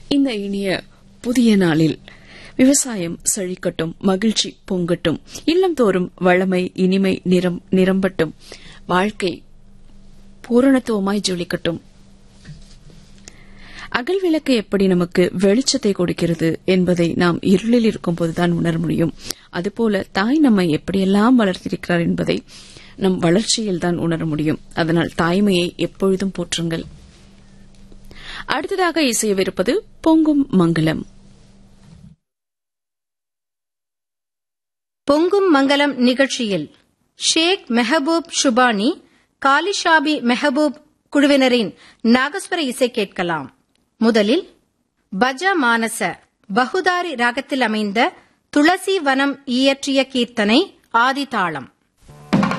இந்த இனிய புதிய நாளில் விவசாயம் செழிக்கட்டும் மகிழ்ச்சி பொங்கட்டும் இல்லம் தோறும் வளமை இனிமை நிறம் நிரம்பட்டும் வாழ்க்கை பூரணத்துவமாய் ஜொலிக்கட்டும் அகல் விளக்கு எப்படி நமக்கு வெளிச்சத்தை கொடுக்கிறது என்பதை நாம் இருளில் இருக்கும்போதுதான் உணர முடியும் அதுபோல தாய் நம்மை எப்படியெல்லாம் வளர்த்திருக்கிறார் என்பதை நம் வளர்ச்சியில் தான் உணர முடியும் அதனால் தாய்மையை எப்பொழுதும் போற்றுங்கள் அடுத்ததாக இசையவிருப்பது பொங்கும் மங்களம் பொங்கும் மங்கலம் நிகழ்ச்சியில் ஷேக் மெஹபூப் ஷுபானி காலிஷாபி மெஹபூப் குழுவினரின் நாகஸ்வர இசை கேட்கலாம் முதலில் பஜ மானச பகுதாரி ராகத்தில் அமைந்த துளசி வனம் இயற்றிய கீர்த்தனை ஆதிதாளம்